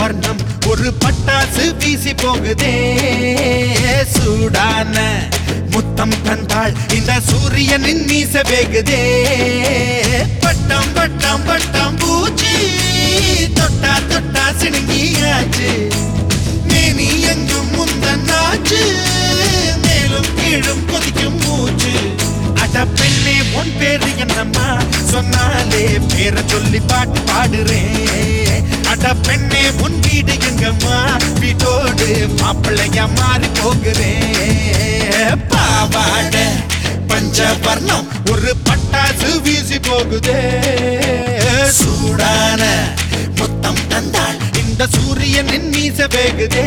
வர்ணம் ஒரு பட்டாசு வீசி போகுதே சூடான முத்தம் தந்தாள் இந்த சூரியனின் மீச வேகுதே பட்டம் பட்டம் பட்டம் பூச்சி தொட்டா தொட்டா சிணுங்கியாச்சு மேனி எங்கும் முந்தன்னாச்சு மேலும் கீழும் கொதிக்கும் மூச்சு அட பெண்ணே உன் பேரு என்னம்மா சொன்னாலே பேரை சொல்லி பாட்டு பாடுறேன் அட பெண்ணே உன் வீடு எங்கம்மா வீட்டோடு மாப்பிள்ளையா மாறி போகிறேன் பாவாட பஞ்சவர்ணம் ஒரு பட்டாசு வீசி போகுதே சூடான முத்தம் தந்தாள் இந்த சூரியனின் மீச வேகுதே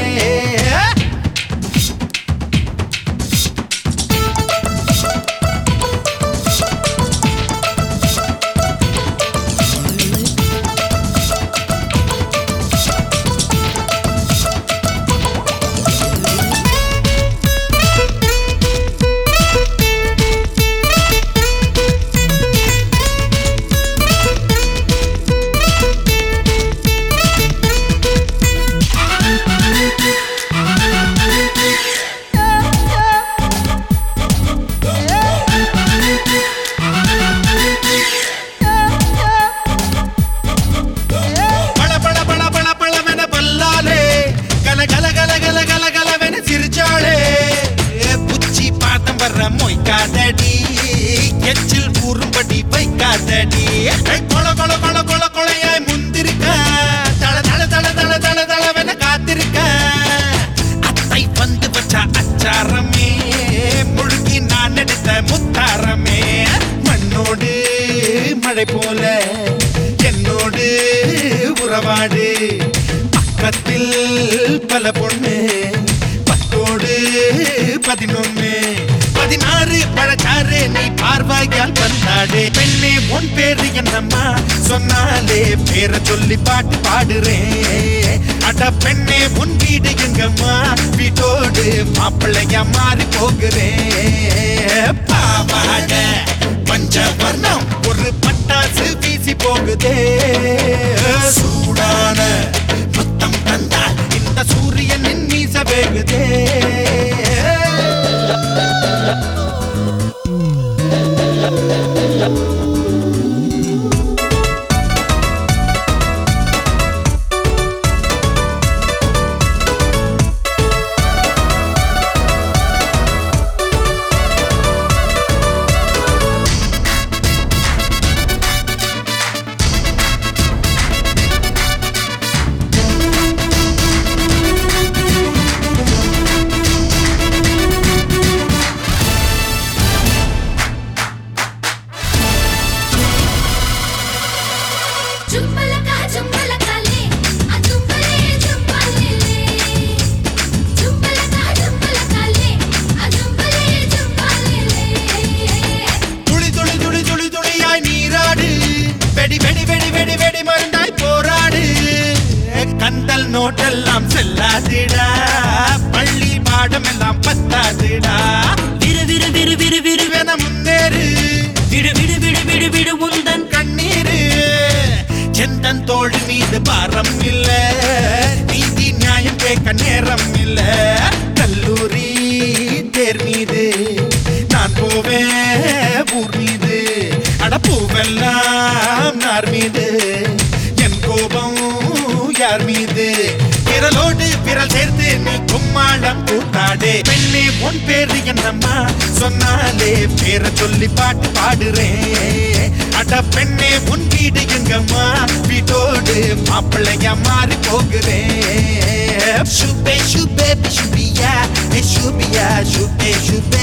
பள பள பள பள பளவென பல்லாலே கல கல கல கல கல கலவென சிரிச்சாளே புச்சி பாத்தம் வர்ற மொய்க்காதடி எச்சில் கூறும்படி வைக்காதடி கொல கொல கொல கொல கொலையாய் முந்திருக்க தள தள தள தள தள தளவென காத்திருக்க அத்தை வந்து வச்ச அச்சாரமே முழுகி நான் எடுத்த முத்தாரமே மண்ணோடு மழை போல என்னோடு உறவாடு பக்கத்தில் பல பொண்ணு பத்தோடு பதினொன்னு பதினாறு பழச்சாறு நீ பார்வாயால் வந்தாடு பெண்ணே உன் பேரு என்னம்மா சொன்னாலே பேரை சொல்லி பாட்டு பாடுறேன் அட பெண்ணே உன் வீடு எங்கம்மா வீட்டோடு மாப்பிள்ளையா மாறி போகிறேன் பாவாட பஞ்சவர்ணம் ஒரு பட்டாசு வீசி போகுதே சூடான முத்தம் தந்தால் இந்த சூரியனின் மீச வேகுதே జుంబలక జుంబలకలే ఆ జుంబలే జుంబలేలే జుంబలక జుంబలకలే ఆ జుంబలే జుంబలేలే துளி துளி துளி துளி துளியாய் நீராடு வெடி வெடி வெடி வெடி வெடி மருந்தாய் போராடு கந்தல் நோட்டெல்லாம் செல்லாதுடா பள்ளி பாடம் எல்லாம் பத்தாதுடா விரு விரு விரு விரு விரு வென முன்னேறு விடு விடு விடு விடு விடு உந்தன் கண்ணீரு செந்தன் தோள் மீது பாரம் இல்ல நீதி நியாயம் கேட்க நேரம் இல்ல கல்லூரி தேர் மீது நான் போவேன் ஊர் மீது அடப்பூவெல்லாம் நார் மீது என் கோபம் யார் மீது விரலோடு விரல் சேர்த்து நீ கும்மாளம் கூத்தாடே பெண்ணே உன் பேரு என்னம்மா சொன்னாலே பேரை சொல்லி பாட்டு பாடுறேன் அட பெண்ணே உன் வீடு எங்கம்மா வீட்டோடு மாப்பிள்ளையா மாறி போகிறேன் சுபே சுபே சுபியா ஏ சுபியா சுபே சுபே